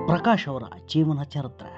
ಪ್ರಕಾಶ್ ಅವರ ಜೀವನ ಚರಿತ್ರೆ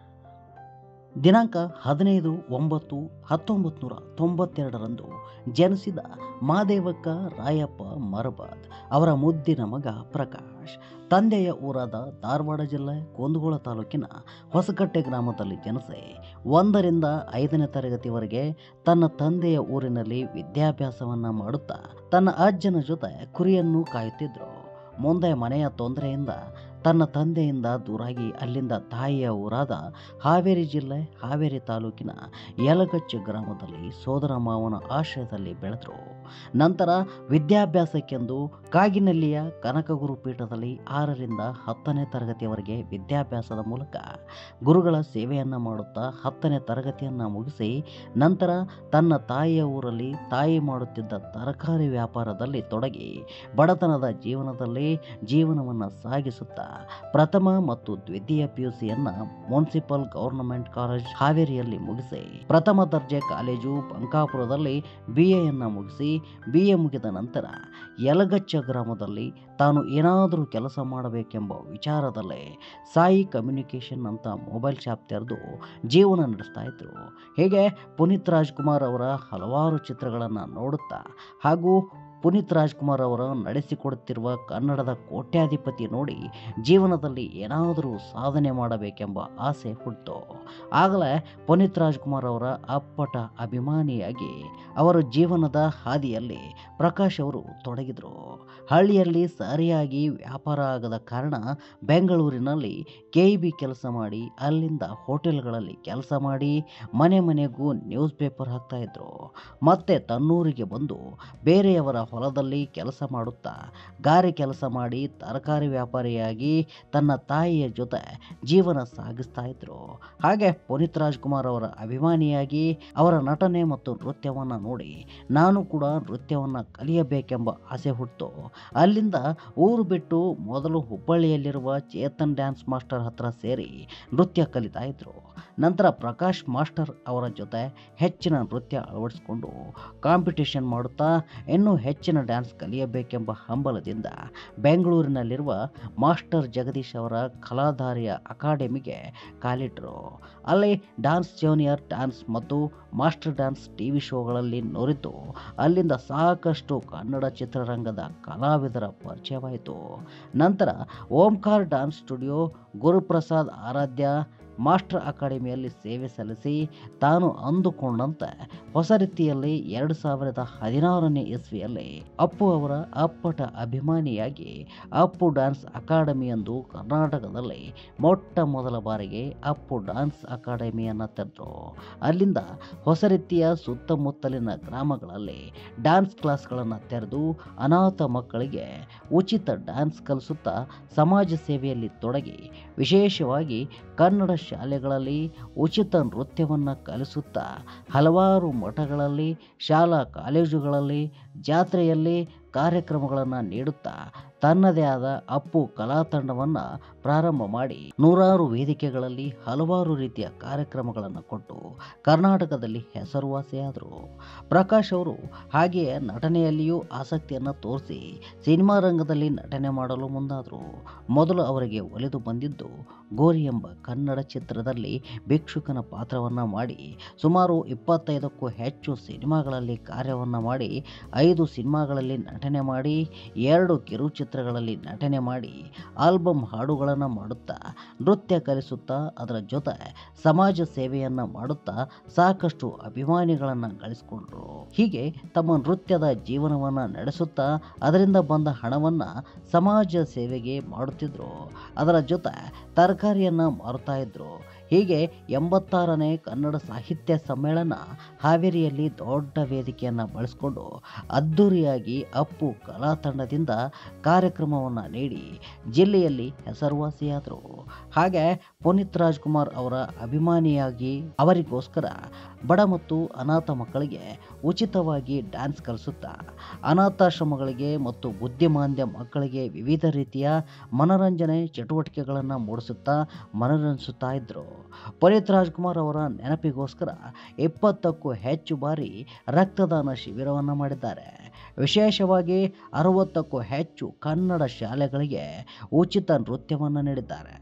ದಿನಾಂಕ ಹದಿನೈದು ಒಂಬತ್ತು ಹತ್ತೊಂಬತ್ತು ನೂರ ತೊಂಬತ್ತೆರಡರಂದು ಜನಿಸಿದ ಮಾದೇವಕ್ಕ ರಾಯಪ್ಪ ಮರಬಾದ್ ಅವರ ಮುದ್ದಿನ ಮಗ ಪ್ರಕಾಶ್ ತಂದೆಯ ಊರಾದ ಧಾರವಾಡ ಜಿಲ್ಲೆ ಕುಂದಗೋಳ ತಾಲೂಕಿನ ಹೊಸಕಟ್ಟೆ ಗ್ರಾಮದಲ್ಲಿ ಜನಿಸಿ ಒಂದರಿಂದ ಐದನೇ ತರಗತಿವರೆಗೆ ತನ್ನ ತಂದೆಯ ಊರಿನಲ್ಲಿ ವಿದ್ಯಾಭ್ಯಾಸವನ್ನು ಮಾಡುತ್ತಾ ತನ್ನ ಅಜ್ಜನ ಜೊತೆ ಕುರಿಯನ್ನು ಕಾಯುತ್ತಿದ್ದರು ಮುಂದೆ ಮನೆಯ ತೊಂದರೆಯಿಂದ ತನ್ನ ತಂದೆಯಿಂದ ದೂರಾಗಿ ಅಲ್ಲಿಂದ ತಾಯಿಯ ಊರಾದ ಹಾವೇರಿ ಜಿಲ್ಲೆ ಹಾವೇರಿ ತಾಲೂಕಿನ ಯಲಗಚ್ಚ ಗ್ರಾಮದಲ್ಲಿ ಸೋದರ ಮಾವನ ಆಶ್ರಯದಲ್ಲಿ ಬೆಳೆದರು ನಂತರ ವಿದ್ಯಾಭ್ಯಾಸಕ್ಕೆಂದು ಕಾಗಿನಲ್ಲಿಯ ಕನಕಗುರು ಪೀಠದಲ್ಲಿ ಆರರಿಂದ ಹತ್ತನೇ ತರಗತಿಯವರೆಗೆ ವಿದ್ಯಾಭ್ಯಾಸದ ಮೂಲಕ ಗುರುಗಳ ಸೇವೆಯನ್ನು ಮಾಡುತ್ತಾ ಹತ್ತನೇ ತರಗತಿಯನ್ನು ಮುಗಿಸಿ ನಂತರ ತನ್ನ ತಾಯಿಯ ಊರಲ್ಲಿ ತಾಯಿ ಮಾಡುತ್ತಿದ್ದ ತರಕಾರಿ ವ್ಯಾಪಾರದಲ್ಲಿ ತೊಡಗಿ ಬಡತನದ ಜೀವನದಲ್ಲಿ ಜೀವನವನ್ನು ಸಾಗಿಸುತ್ತಾ ಪ್ರಥಮ ಮತ್ತು ದ್ವಿತೀಯ ಪಿಯುಸಿಯನ್ನ ಮುನ್ಸಿಪಲ್ ಗವರ್ನಮೆಂಟ್ ಕಾಲೇಜ್ ಹಾವೇರಿಯಲ್ಲಿ ಮುಗಿಸಿ ಪ್ರಥಮ ದರ್ಜೆ ಕಾಲೇಜು ಬಂಕಾಪುರದಲ್ಲಿ ಬಿ ಎನ್ನ ಮುಗಿಸಿ ಬಿ ಎ ಮುಗಿದ ನಂತರ ಯಲಗಚ್ಚ ಗ್ರಾಮದಲ್ಲಿ ತಾನು ಏನಾದರೂ ಕೆಲಸ ಮಾಡಬೇಕೆಂಬ ವಿಚಾರದಲ್ಲೇ ಸಾಯಿ ಕಮ್ಯುನಿಕೇಷನ್ ಅಂತ ಮೊಬೈಲ್ ಶಾಪ್ ತೆರೆದು ಜೀವನ ನಡೆಸ್ತಾ ಇದ್ರು ಹೀಗೆ ಪುನೀತ್ ರಾಜ್ಕುಮಾರ್ ಅವರ ಹಲವಾರು ಚಿತ್ರಗಳನ್ನು ನೋಡುತ್ತಾ ಹಾಗೂ ಪುನೀತ್ ರಾಜ್ಕುಮಾರ್ ಅವರು ನಡೆಸಿಕೊಡುತ್ತಿರುವ ಕನ್ನಡದ ಕೋಟ್ಯಾಧಿಪತಿ ನೋಡಿ ಜೀವನದಲ್ಲಿ ಏನಾದರೂ ಸಾಧನೆ ಮಾಡಬೇಕೆಂಬ ಆಸೆ ಹುಟ್ಟಿತು ಆಗಲೇ ಪುನೀತ್ ರಾಜ್ಕುಮಾರ್ ಅವರ ಅಪ್ಪಟ ಅಭಿಮಾನಿಯಾಗಿ ಅವರ ಜೀವನದ ಹಾದಿಯಲ್ಲಿ ಪ್ರಕಾಶ್ ಅವರು ತೊಡಗಿದರು ಹಳ್ಳಿಯಲ್ಲಿ ಸರಿಯಾಗಿ ವ್ಯಾಪಾರ ಆಗದ ಕಾರಣ ಬೆಂಗಳೂರಿನಲ್ಲಿ ಕೆ ಇ ಬಿ ಕೆಲಸ ಮಾಡಿ ಅಲ್ಲಿಂದ ಹೋಟೆಲ್ಗಳಲ್ಲಿ ಕೆಲಸ ಮಾಡಿ ಮನೆ ಮನೆಗೂ ನ್ಯೂಸ್ ಪೇಪರ್ ಹಾಕ್ತಾ ಇದ್ರು ಮತ್ತೆ ತನ್ನೂರಿಗೆ ಬಂದು ಬೇರೆಯವರ ಹೊಲದಲ್ಲಿ ಕೆಲಸ ಮಾಡುತ್ತಾ ಗಾರೆ ಕೆಲಸ ಮಾಡಿ ತರಕಾರಿ ವ್ಯಾಪಾರಿಯಾಗಿ ತನ್ನ ತಾಯಿಯ ಜೊತೆ ಜೀವನ ಸಾಗಿಸ್ತಾ ಇದ್ರು ಹಾಗೆ ಪುನೀತ್ ರಾಜ್ಕುಮಾರ್ ಅವರ ಅಭಿಮಾನಿಯಾಗಿ ಅವರ ನಟನೆ ಮತ್ತು ನೃತ್ಯವನ್ನು ನೋಡಿ ನಾನು ಕೂಡ ನೃತ್ಯವನ್ನು ಕಲಿಯಬೇಕೆಂಬ ಆಸೆ ಹುಟ್ಟಿತು ಅಲ್ಲಿಂದ ಊರು ಬಿಟ್ಟು ಮೊದಲು ಹುಬ್ಬಳ್ಳಿಯಲ್ಲಿರುವ ಚೇತನ್ ಡ್ಯಾನ್ಸ್ ಮಾಸ್ಟರ್ ಹತ್ರ ಸೇರಿ ನೃತ್ಯ ಕಲಿತಾ ಇದ್ರು ನಂತರ ಪ್ರಕಾಶ್ ಮಾಸ್ಟರ್ ಅವರ ಜೊತೆ ಹೆಚ್ಚಿನ ನೃತ್ಯ ಅಳವಡಿಸಿಕೊಂಡು ಕಾಂಪಿಟೇಷನ್ ಮಾಡುತ್ತಾ ಇನ್ನೂ ಹೆಚ್ಚಿನ ಡ್ಯಾನ್ಸ್ ಕಲಿಯಬೇಕೆಂಬ ಹಂಬಲದಿಂದ ಬೆಂಗಳೂರಿನಲ್ಲಿರುವ ಮಾಸ್ಟರ್ ಜಗದೀಶ್ ಅವರ ಕಲಾಧಾರಿಯ ಅಕಾಡೆಮಿಗೆ ಕಾಲಿಟ್ಟರು ಅಲ್ಲಿ ಡ್ಯಾನ್ಸ್ ಜೂನಿಯರ್ ಡ್ಯಾನ್ಸ್ ಮತ್ತು ಮಾಸ್ಟರ್ ಡ್ಯಾನ್ಸ್ ಟಿ ವಿ ಶೋಗಳಲ್ಲಿ ನುರಿತು ಅಲ್ಲಿಂದ ಸಾಕಷ್ಟು ಕನ್ನಡ ಚಿತ್ರರಂಗದ ಕಲಾವಿದರ ಪರಿಚಯವಾಯಿತು ನಂತರ Omkar dance studio Guruprasad Aradhya master ಅಕಾಡೆಮಿಯಲ್ಲಿ ಸೇವೆ ಸಲ್ಲಿಸಿ ತಾನು ಅಂದುಕೊಂಡಂತೆ ಹೊಸ ರೀತಿಯಲ್ಲಿ ಎರಡು ಸಾವಿರದ ಹದಿನಾರನೇ ಇಸ್ವಿಯಲ್ಲಿ ಅಪ್ಪು ಅವರ ಅಪ್ಪಟ ಅಭಿಮಾನಿಯಾಗಿ ಅಪ್ಪು ಡ್ಯಾನ್ಸ್ ಅಕಾಡೆಮಿ ಎಂದು ಕರ್ನಾಟಕದಲ್ಲಿ ಮೊಟ್ಟ ಮೊದಲ ಬಾರಿಗೆ ಅಪ್ಪು ಡ್ಯಾನ್ಸ್ ಅಕಾಡೆಮಿಯನ್ನು ತೆರೆದರು ಅಲ್ಲಿಂದ ಹೊಸ ರೀತಿಯ ಸುತ್ತಮುತ್ತಲಿನ ಗ್ರಾಮಗಳಲ್ಲಿ ಡ್ಯಾನ್ಸ್ ಕ್ಲಾಸ್ಗಳನ್ನು ತೆರೆದು ಅನಾಥ ಮಕ್ಕಳಿಗೆ ಉಚಿತ ಡ್ಯಾನ್ಸ್ ಕಲಿಸುತ್ತಾ ಸಮಾಜ ಸೇವೆಯಲ್ಲಿ ತೊಡಗಿ ವಿಶೇಷವಾಗಿ ಕನ್ನಡ ಶಾಲೆಗಳಲ್ಲಿ ಉಚಿತ ನೃತ್ಯವನ್ನು ಕಲಿಸುತ್ತಾ ಹಲವಾರು ಮಠಗಳಲ್ಲಿ ಶಾಲಾ ಕಾಲೇಜುಗಳಲ್ಲಿ ಜಾತ್ರೆಯಲ್ಲಿ ಕಾರ್ಯಕ್ರಮಗಳನ್ನು ನೀಡುತ್ತಾ ತನ್ನದೇ ಆದ ಅಪ್ಪು ಕಲಾ ತಂಡವನ್ನು ಪ್ರಾರಂಭ ಮಾಡಿ ನೂರಾರು ವೇದಿಕೆಗಳಲ್ಲಿ ಹಲವಾರು ರೀತಿಯ ಕಾರ್ಯಕ್ರಮಗಳನ್ನು ಕೊಟ್ಟು ಕರ್ನಾಟಕದಲ್ಲಿ ಹೆಸರುವಾಸಿಯಾದರು ಪ್ರಕಾಶ್ ಅವರು ಹಾಗೆಯೇ ನಟನೆಯಲ್ಲಿಯೂ ಆಸಕ್ತಿಯನ್ನು ತೋರಿಸಿ ಸಿನಿಮಾ ರಂಗದಲ್ಲಿ ನಟನೆ ಮಾಡಲು ಮುಂದಾದರು ಮೊದಲು ಅವರಿಗೆ ಒಲಿದು ಬಂದಿದ್ದು ಗೋರಿ ಎಂಬ ಕನ್ನಡ ಚಿತ್ರದಲ್ಲಿ ಭಿಕ್ಷುಕನ ಪಾತ್ರವನ್ನು ಮಾಡಿ ಸುಮಾರು ಇಪ್ಪತ್ತೈದಕ್ಕೂ ಹೆಚ್ಚು ಸಿನಿಮಾಗಳಲ್ಲಿ ಕಾರ್ಯವನ್ನು ಮಾಡಿ ಐದು ಸಿನಿಮಾಗಳಲ್ಲಿ ನಟನೆ ಮಾಡಿ ಎರಡು ಕಿರುಚಿತ್ರಗಳಲ್ಲಿ ನಟನೆ ಮಾಡಿ ಆಲ್ಬಮ್ ಹಾಡುಗಳನ್ನು ಮಾಡುತ್ತಾ ನೃತ್ಯ ಕಲಿಸುತ್ತಾ ಅದರ ಜೊತೆ ಸಮಾಜ ಸೇವೆಯನ್ನು ಮಾಡುತ್ತಾ ಸಾಕಷ್ಟು ಅಭಿಮಾನಿಗಳನ್ನು ಗಳಿಸಿಕೊಂಡ್ರು ಹೀಗೆ ತಮ್ಮ ನೃತ್ಯದ ಜೀವನವನ್ನು ನಡೆಸುತ್ತಾ ಅದರಿಂದ ಬಂದ ಹಣವನ್ನು ಸಮಾಜ ಸೇವೆಗೆ ಮಾಡುತ್ತಿದ್ದರು ಅದರ ಜೊತೆ ತರಕಾರಿಯನ್ನು ಮಾರುತ್ತಾ ಇದ್ರು ಹೀಗೆ ಎಂಬತ್ತಾರನೇ ಕನ್ನಡ ಸಾಹಿತ್ಯ ಸಮ್ಮೇಳನ ಹಾವೇರಿಯಲ್ಲಿ ದೊಡ್ಡ ವೇದಿಕೆಯನ್ನು ಬಳಸಿಕೊಂಡು ಅದ್ಧೂರಿಯಾಗಿ ಅಪ್ಪು ಕಲಾ ತಂಡದಿಂದ ಕಾರ್ಯಕ್ರಮವನ್ನು ನೀಡಿ ಜಿಲ್ಲೆಯಲ್ಲಿ ಹೆಸರುವಾಸಿಯಾದರು ಹಾಗೆ ಪುನೀತ್ ರಾಜ್ಕುಮಾರ್ ಅವರ ಅಭಿಮಾನಿಯಾಗಿ ಅವರಿಗೋಸ್ಕರ ಬಡ ಮತ್ತು ಅನಾಥ ಮಕ್ಕಳಿಗೆ ಉಚಿತವಾಗಿ ಡ್ಯಾನ್ಸ್ ಕಲಿಸುತ್ತಾ ಅನಾಥಾಶ್ರಮಗಳಿಗೆ ಮತ್ತು ಬುದ್ಧಿಮಾಂದ್ಯ ಮಕ್ಕಳಿಗೆ ವಿವಿಧ ರೀತಿಯ ಮನರಂಜನೆ ಚಟುವಟಿಕೆಗಳನ್ನು ಮೂಡಿಸುತ್ತಾ ಮನರಂಜಿಸುತ್ತಾ ಇದ್ದರು ಪುನೀತ್ ರಾಜ್ಕುಮಾರ್ ಅವರ ನೆನಪಿಗೋಸ್ಕರ ಇಪ್ಪತ್ತಕ್ಕೂ ಹೆಚ್ಚು ಬಾರಿ ರಕ್ತದಾನ ಶಿಬಿರವನ್ನು ಮಾಡಿದ್ದಾರೆ ವಿಶೇಷವಾಗಿ ಅರವತ್ತಕ್ಕೂ ಹೆಚ್ಚು ಕನ್ನಡ ಶಾಲೆಗಳಿಗೆ ಉಚಿತ ನೃತ್ಯವನ್ನು ನೀಡಿದ್ದಾರೆ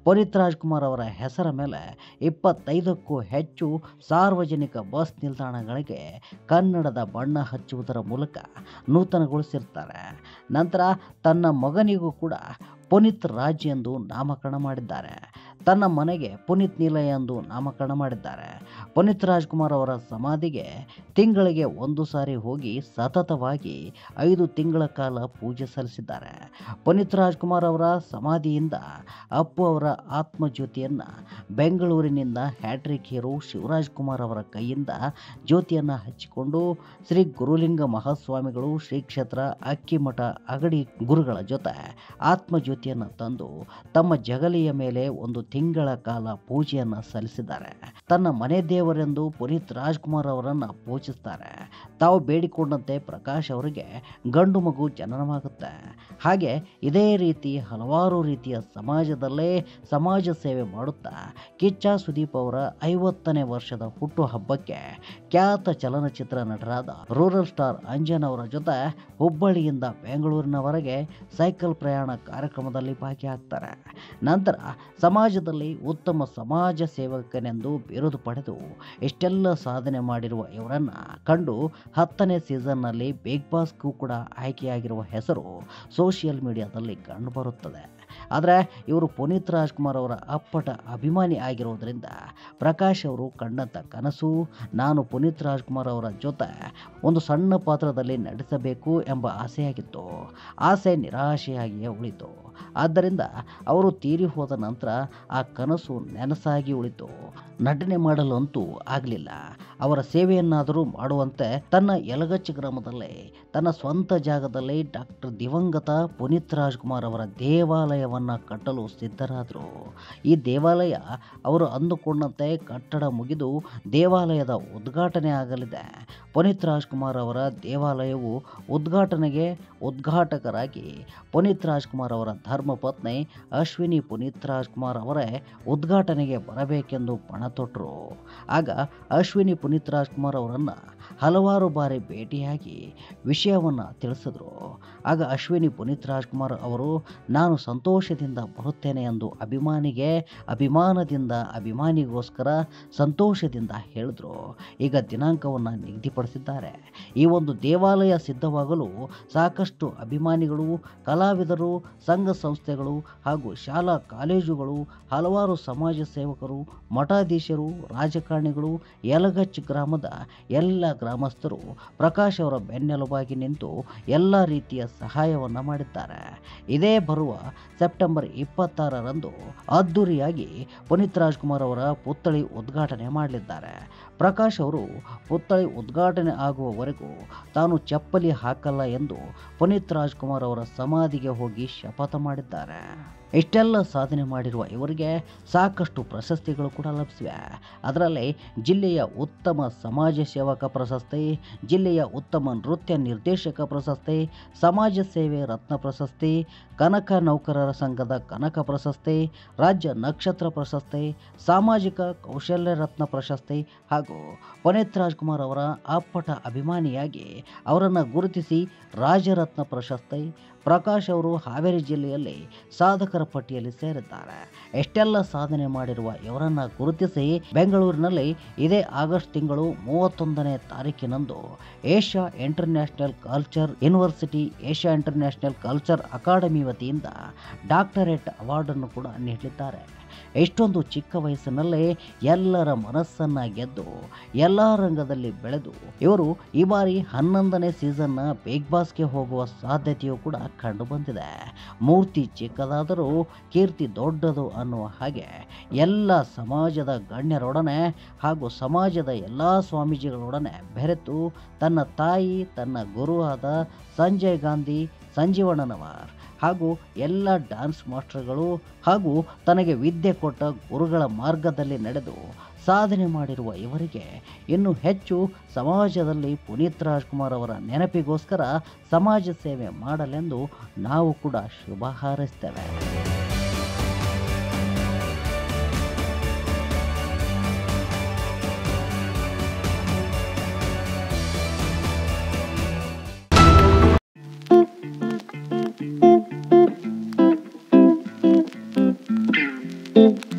ಪುನೀತ್ ರಾಜ್ಕುಮಾರ್ ಅವರ ಹೆಸರ ಮೇಲೆ ಇಪ್ಪತ್ತೈದಕ್ಕೂ ಹೆಚ್ಚು ಸಾರ್ವಜನಿಕ ಬಸ್ ನಿಲ್ದಾಣಗಳಿಗೆ ಕನ್ನಡದ ಬಣ್ಣ ಹಚ್ಚುವುದರ ಮೂಲಕ ನೂತನಗೊಳಿಸಿರ್ತಾರೆ ನಂತರ ತನ್ನ ಮಗನಿಗೂ ಕೂಡ ಪುನೀತ್ ರಾಜ್ ಎಂದು ನಾಮಕರಣ ಮಾಡಿದ್ದಾರೆ ತನ್ನ ಮನೆಗೆ ಪುನೀತ್ ನಿಲಯ ಎಂದು ನಾಮಕರಣ ಮಾಡಿದ್ದಾರೆ ಪುನೀತ್ ರಾಜ್ಕುಮಾರ್ ಅವರ ಸಮಾಧಿಗೆ ತಿಂಗಳಿಗೆ ಒಂದು ಸಾರಿ ಹೋಗಿ ಸತತವಾಗಿ ಐದು ತಿಂಗಳ ಕಾಲ ಪೂಜೆ ಸಲ್ಲಿಸಿದ್ದಾರೆ ಪುನೀತ್ ರಾಜ್ಕುಮಾರ್ ಅವರ ಸಮಾಧಿಯಿಂದ ಅಪ್ಪು ಅವರ ಆತ್ಮಜ್ಯೋತಿಯನ್ನು ಬೆಂಗಳೂರಿನಿಂದ ಹ್ಯಾಟ್ರಿಕ್ ಹೀರೋ ಶಿವರಾಜ್ ಕುಮಾರ್ ಅವರ ಕೈಯಿಂದ ಜ್ಯೋತಿಯನ್ನು ಹಚ್ಚಿಕೊಂಡು ಶ್ರೀ ಗುರುಲಿಂಗ ಮಹಾಸ್ವಾಮಿಗಳು ಶ್ರೀ ಕ್ಷೇತ್ರ ಅಕ್ಕಿಮಠ ಅಗಡಿ ಗುರುಗಳ ಜೊತೆ ಆತ್ಮಜ್ಯೋತಿಯನ್ನು ತಂದು ತಮ್ಮ ಜಗಲಿಯ ಮೇಲೆ ಒಂದು ತಿಂಗಳ ಕಾಲ ಪೂಜೆಯನ್ನು ಸಲ್ಲಿಸಿದ್ದಾರೆ ತನ್ನ ಮನೆ ದೇವರೆಂದು ಪುನೀತ್ ರಾಜ್ಕುಮಾರ್ ಅವರನ್ನು ಪೂಜಿಸ್ತಾರೆ ತಾವು ಬೇಡಿಕೊಂಡಂತೆ ಪ್ರಕಾಶ್ ಅವರಿಗೆ ಗಂಡು ಮಗು ಜನನವಾಗುತ್ತೆ ಹಾಗೆ ಇದೇ ರೀತಿ ಹಲವಾರು ರೀತಿಯ ಸಮಾಜದಲ್ಲೇ ಸಮಾಜ ಸೇವೆ ಮಾಡುತ್ತಾ ಕಿಚ್ಚ ಸುದೀಪ್ ಅವರ ಐವತ್ತನೇ ವರ್ಷದ ಹುಟ್ಟುಹಬ್ಬಕ್ಕೆ ಖ್ಯಾತ ಚಲನಚಿತ್ರ ನಟರಾದ ರೂರಲ್ ಸ್ಟಾರ್ ಅಂಜನ್ ಅವರ ಜೊತೆ ಹುಬ್ಬಳ್ಳಿಯಿಂದ ಬೆಂಗಳೂರಿನವರೆಗೆ ಸೈಕಲ್ ಪ್ರಯಾಣ ಕಾರ್ಯಕ್ರಮದಲ್ಲಿ ಭಾಗಿಯಾಗ್ತಾರೆ ನಂತರ ಸಮಾಜದಲ್ಲಿ ಉತ್ತಮ ಸಮಾಜ ಸೇವಕನೆಂದು ಬಿರುದು ಪಡೆದು ಇಷ್ಟೆಲ್ಲ ಸಾಧನೆ ಮಾಡಿರುವ ಇವರನ್ನ ಕಂಡು ಹತ್ತನೇ ಸೀಸನ್ನಲ್ಲಿ ಬಿಗ್ ಬಾಸ್ಗೂ ಕೂಡ ಆಯ್ಕೆಯಾಗಿರುವ ಹೆಸರು ಸೋಷಿಯಲ್ ಮೀಡಿಯಾದಲ್ಲಿ ಕಂಡುಬರುತ್ತದೆ ಆದರೆ ಇವರು ಪುನೀತ್ ರಾಜ್ಕುಮಾರ್ ಅವರ ಅಪ್ಪಟ ಅಭಿಮಾನಿ ಆಗಿರೋದ್ರಿಂದ ಪ್ರಕಾಶ್ ಅವರು ಕಂಡಂಥ ಕನಸು ನಾನು ಪುನೀತ್ ರಾಜ್ಕುಮಾರ್ ಅವರ ಜೊತೆ ಒಂದು ಸಣ್ಣ ಪಾತ್ರದಲ್ಲಿ ನಟಿಸಬೇಕು ಎಂಬ ಆಸೆಯಾಗಿತ್ತು ಆಸೆ ನಿರಾಶೆಯಾಗಿಯೇ ಉಳಿತು ಆದ್ದರಿಂದ ಅವರು ತೀರಿ ಹೋದ ನಂತರ ಆ ಕನಸು ನೆನಸಾಗಿ ಉಳಿತು ನಟನೆ ಮಾಡಲಂತೂ ಆಗಲಿಲ್ಲ ಅವರ ಸೇವೆಯನ್ನಾದರೂ ಮಾಡುವಂತೆ ತನ್ನ ಯಲಗಚ್ಚ ಗ್ರಾಮದಲ್ಲೇ ತನ್ನ ಸ್ವಂತ ಜಾಗದಲ್ಲಿ ಡಾಕ್ಟರ್ ದಿವಂಗತ ಪುನೀತ್ ರಾಜ್ಕುಮಾರ್ ಅವರ ದೇವಾಲಯವನ್ನು ಕಟ್ಟಲು ಸಿದ್ಧರಾದರು ಈ ದೇವಾಲಯ ಅವರು ಅಂದುಕೊಂಡಂತೆ ಕಟ್ಟಡ ಮುಗಿದು ದೇವಾಲಯದ ಉದ್ಘಾಟನೆ ಆಗಲಿದೆ ಪುನೀತ್ ರಾಜ್ಕುಮಾರ್ ಅವರ ದೇವಾಲಯವು ಉದ್ಘಾಟನೆಗೆ ಉದ್ಘಾಟಕರಾಗಿ ಪುನೀತ್ ರಾಜ್ಕುಮಾರ್ ಅವರ ಧರ್ಮಪತ್ನಿ ಅಶ್ವಿನಿ ಪುನೀತ್ ರಾಜ್ಕುಮಾರ್ ಅವರೇ ಉದ್ಘಾಟನೆಗೆ ಬರಬೇಕೆಂದು ಪಣ ತೊಟ್ಟರು ಆಗ ಅಶ್ವಿನಿ ಪುನೀತ್ ರಾಜ್ಕುಮಾರ್ ಅವರನ್ನು ಹಲವಾರು ಬಾರಿ ಭೇಟಿಯಾಗಿ ವಿಷಯವನ್ನು ತಿಳಿಸಿದ್ರು ಆಗ ಅಶ್ವಿನಿ ಪುನೀತ್ ರಾಜ್ಕುಮಾರ್ ಅವರು ನಾನು ಸಂತೋಷದಿಂದ ಬರುತ್ತೇನೆ ಎಂದು ಅಭಿಮಾನಿಗೆ ಅಭಿಮಾನದಿಂದ ಅಭಿಮಾನಿಗೋಸ್ಕರ ಸಂತೋಷದಿಂದ ಹೇಳಿದ್ರು ಈಗ ದಿನಾಂಕವನ್ನು ನಿಗದಿಪಡಿಸಿದ್ದಾರೆ ಈ ಒಂದು ದೇವಾಲಯ ಸಿದ್ಧವಾಗಲು ಸಾಕಷ್ಟು ಅಭಿಮಾನಿಗಳು ಕಲಾವಿದರು ಸಂಘ ಸಂಸ್ಥೆಗಳು ಹಾಗೂ ಶಾಲಾ ಕಾಲೇಜುಗಳು ಹಲವಾರು ಸಮಾಜ ಸೇವಕರು ಮಠಾಧೀಶರು ರಾಜಕಾರಣಿಗಳು ಯಲಗಚ್ ಗ್ರಾಮದ ಎಲ್ಲ ಗ್ರಾಮಸ್ಥರು ಪ್ರಕಾಶ್ ಅವರ ಬೆನ್ನೆಲುಬಾಗಿ ನಿಂತು ಎಲ್ಲ ರೀತಿಯ ಸಹಾಯವನ್ನು ಮಾಡಿದ್ದಾರೆ ಇದೇ ಬರುವ ಸೆಪ್ಟೆಂಬರ್ ಇಪ್ಪತ್ತಾರರಂದು ಅದ್ದೂರಿಯಾಗಿ ಪುನೀತ್ ರಾಜ್ಕುಮಾರ್ ಅವರ ಪುತ್ಥಳಿ ಉದ್ಘಾಟನೆ ಮಾಡಲಿದ್ದಾರೆ ಪ್ರಕಾಶ್ ಅವರು ಪುತ್ಥಳಿ ಉದ್ಘಾಟನೆ ಆಗುವವರೆಗೂ ತಾನು ಚಪ್ಪಲಿ ಹಾಕಲ್ಲ ಎಂದು ಪುನೀತ್ ರಾಜ್ಕುಮಾರ್ ಅವರ ಸಮಾಧಿಗೆ ಹೋಗಿ ಶಪಥ ಮಾಡಿದ್ದಾರೆ ಇಷ್ಟೆಲ್ಲ ಸಾಧನೆ ಮಾಡಿರುವ ಇವರಿಗೆ ಸಾಕಷ್ಟು ಪ್ರಶಸ್ತಿಗಳು ಕೂಡ ಲಭಿಸಿವೆ ಅದರಲ್ಲಿ ಜಿಲ್ಲೆಯ ಉತ್ತಮ ಸಮಾಜ ಸೇವಕ ಪ್ರಶಸ್ತಿ ಜಿಲ್ಲೆಯ ಉತ್ತಮ ನೃತ್ಯ ನಿರ್ದೇಶಕ ಪ್ರಶಸ್ತಿ ಸಮಾಜ ಸೇವೆ ರತ್ನ ಪ್ರಶಸ್ತಿ ಕನಕ ನೌಕರರ ಸಂಘದ ಕನಕ ಪ್ರಶಸ್ತಿ ರಾಜ್ಯ ನಕ್ಷತ್ರ ಪ್ರಶಸ್ತಿ ಸಾಮಾಜಿಕ ಕೌಶಲ್ಯ ರತ್ನ ಪ್ರಶಸ್ತಿ ಹಾಗೂ ಪುನೀತ್ ರಾಜ್ಕುಮಾರ್ ಅವರ ಅಪ್ಪಟ ಅಭಿಮಾನಿಯಾಗಿ ಅವರನ್ನು ಗುರುತಿಸಿ ರಾಜರತ್ನ ಪ್ರಶಸ್ತಿ ಪ್ರಕಾಶ್ ಅವರು ಹಾವೇರಿ ಜಿಲ್ಲೆಯಲ್ಲಿ ಸಾಧಕರ ಪಟ್ಟಿಯಲ್ಲಿ ಸೇರಿದ್ದಾರೆ ಎಷ್ಟೆಲ್ಲ ಸಾಧನೆ ಮಾಡಿರುವ ಇವರನ್ನ ಗುರುತಿಸಿ ಬೆಂಗಳೂರಿನಲ್ಲಿ ಇದೇ ಆಗಸ್ಟ್ ತಿಂಗಳು ಮೂವತ್ತೊಂದನೇ ತಾರೀಕಿನಂದು Asia international culture university Asia international culture academy ವತಿಯಿಂದ ಡಾಕ್ಟರೇಟ್ ಅವಾರ್ಡನ್ನು ಕೂಡ ನೀಡಲಿದ್ದಾರೆ ಇಷ್ಟೊಂದು ಚಿಕ್ಕ ವಯಸ್ಸಿನಲ್ಲೇ ಎಲ್ಲರ ಮನಸ್ಸನ್ನ ಗೆದ್ದು ಎಲ್ಲ ರಂಗದಲ್ಲಿ ಬೆಳೆದು ಇವರು ಈ ಬಾರಿ ಹನ್ನೊಂದನೇ ಸೀಸನ್ನ ಬಿಗ್ ಬಾಸ್ಗೆ ಹೋಗುವ ಸಾಧ್ಯತೆಯೂ ಕೂಡ ಕಂಡು ಬಂದಿದೆ ಮೂರ್ತಿ ಚಿಕ್ಕದಾದರೂ ಕೀರ್ತಿ ದೊಡ್ಡದು ಅನ್ನುವ ಹಾಗೆ ಎಲ್ಲ ಸಮಾಜದ ಗಣ್ಯರೊಡನೆ ಹಾಗೂ ಸಮಾಜದ ಎಲ್ಲ ಸ್ವಾಮೀಜಿಗಳೊಡನೆ ಬೆರೆತು ತನ್ನ ತಾಯಿ ತನ್ನ ಗುರುವಾದ ಸಂಜಯ್ ಗಾಂಧಿ ಸಂಜೀವಣ್ಣನವರ್ ಹಾಗೂ ಎಲ್ಲ ಡ್ಯಾನ್ಸ್ ಮಾಸ್ಟರ್ಗಳು ಹಾಗೂ ತನಗೆ ವಿದ್ಯೆ ಕೊಟ್ಟ ಗುರುಗಳ ಮಾರ್ಗದಲ್ಲಿ ನಡೆದು ಸಾಧನೆ ಮಾಡಿರುವ ಇವರಿಗೆ ಇನ್ನು ಹೆಚ್ಚು ಸಮಾಜದಲ್ಲಿ ಪುನೀತ್ ರಾಜ್ಕುಮಾರ್ ಅವರ ನೆನಪಿಗೋಸ್ಕರ ಸಮಾಜ ಸೇವೆ ಮಾಡಲೆಂದು ನಾವು ಕೂಡ ಶುಭ ಹಾರೈಸ್ತೇವೆ ಧನ್ಯವಾದಗಳು